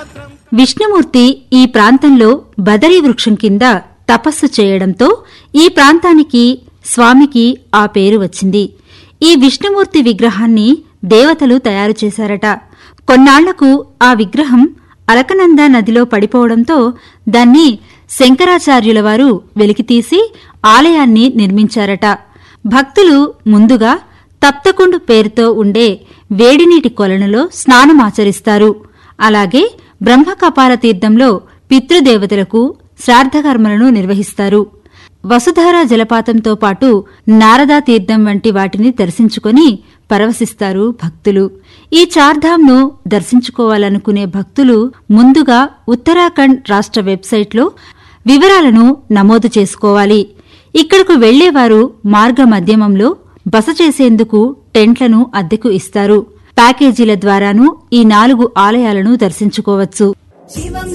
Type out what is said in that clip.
విష్ణుమూర్తి ఈ ప్రాంతంలో బదరీ వృక్షం కింద తపస్సు చేయడంతో ఈ ప్రాంతానికి స్వామికి ఆ పేరు వచ్చింది ఈ విష్ణుమూర్తి విగ్రహాన్ని దేవతలు తయారు చేశారట కొన్నాళ్లకు ఆ విగ్రహం అలకనంద నదిలో పడిపోవడంతో దాన్ని శంకరాచార్యుల వారు వెలికితీసి ఆలయాన్ని నిర్మించారట భక్తులు ముందుగా తప్తకుండు పేరుతో ఉండే వేడినీటి కొలనులో స్నానమాచరిస్తారు అలాగే బ్రహ్మకపాల తీర్థంలో పితృదేవతలకు శ్రాద్ధకర్మలను నిర్వహిస్తారు వసుధార జలపాతంతో పాటు నారదా తీర్థం వంటి వాటిని దర్శించుకొని పరవశిస్తారు భక్తులు ఈ చార్ధామ్ను దర్శించుకోవాలనుకునే భక్తులు ముందుగా ఉత్తరాఖండ్ రాష్ట్ర వెబ్సైట్లో వివరాలను నమోదు చేసుకోవాలి ఇక్కడకు వెళ్లేవారు మార్గ మధ్యమంలో బస చేసేందుకు టెంట్లను అద్దెకు ఇస్తారు ప్యాకేజీల ద్వారానూ ఈ నాలుగు ఆలయాలను దర్శించుకోవచ్చు శివం